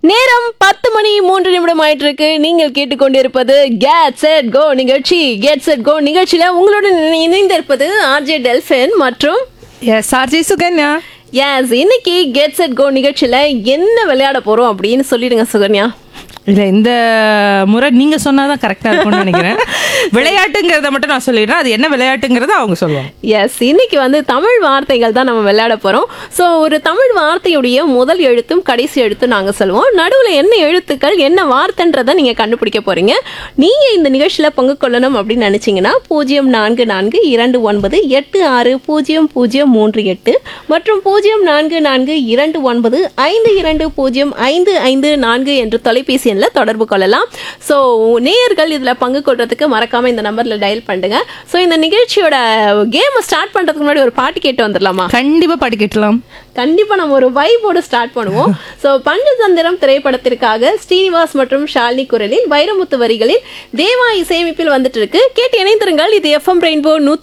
நேரம் பத்து மணி மூன்று நிமிடம் ஆயிட்டு இருக்கு நீங்கள் கேட்டுக்கொண்டிருப்பது கேட் செட் கோ நிகழ்ச்சி கேட் செட் கோ நிகழ்ச்சியில உங்களுடன் இணைந்திருப்பது ஆர்ஜே டெல்ஃபின் மற்றும் எஸ் ஆர்ஜி சுகன்யா எஸ் இன்னைக்கு கெட் செட் கோ நிகழ்ச்சியில என்ன விளையாட போறோம் அப்படின்னு சொல்லிடுங்க சுகன்யா இல்லை இந்த முறை நீங்கள் சொன்னால் தான் கரெக்டாக இருக்கும்னு நினைக்கிறேன் விளையாட்டுங்கிறத மட்டும் நான் சொல்லிடுறேன் அது என்ன விளையாட்டுங்கிறத அவங்க சொல்லுவாங்க எஸ் இன்னைக்கு வந்து தமிழ் வார்த்தைகள் தான் நம்ம விளையாட போறோம் ஸோ ஒரு தமிழ் வார்த்தையுடைய முதல் எழுத்தும் கடைசி எழுத்தும் நாங்க சொல்லுவோம் நடுவில் என்ன எழுத்துக்கள் என்ன வார்த்தைன்றதை நீங்க கண்டுபிடிக்க போறீங்க நீங்க இந்த நிகழ்ச்சியில பங்கு கொள்ளணும் அப்படின்னு நினைச்சீங்கன்னா பூஜ்ஜியம் நான்கு நான்கு இரண்டு ஒன்பது எட்டு ஆறு பூஜ்ஜியம் பூஜ்ஜியம் மூன்று எட்டு மற்றும் பூஜ்ஜியம் நான்கு நான்கு இரண்டு ஒன்பது ஐந்து இரண்டு பூஜ்ஜியம் ஐந்து ஐந்து நான்கு என்ற தொலைபேசி எண்ணில் தொடர்பு கொள்ளலாம் ஸோ நேயர்கள் இதில் பங்கு கொள்றதுக்கு மறக்காம இந்த நம்பரில் டயல் பண்ணுங்க ஸோ இந்த நிகழ்ச்சியோட கேமை ஸ்டார்ட் பண்ணுறதுக்கு முன்னாடி ஒரு பாட்டு கேட்டு வந்துடலாமா கண்டிப்பாக பாட்டு கேட்டலாம் கண்டிப்பா நம்ம ஒரு வைபோட ஸ்டார்ட் பண்ணுவோம் ஸோ பஞ்சதந்திரம் திரைப்படத்திற்காக ஸ்ரீனிவாஸ் மற்றும் ஷாலினி குரலில் வைரமுத்து வரிகளில் தேவா இசையமைப்பில் வந்துட்டு இருக்கு கேட்டு இணைந்திருங்கள் இது எஃப்எம் ரெயின்போ நூத்தி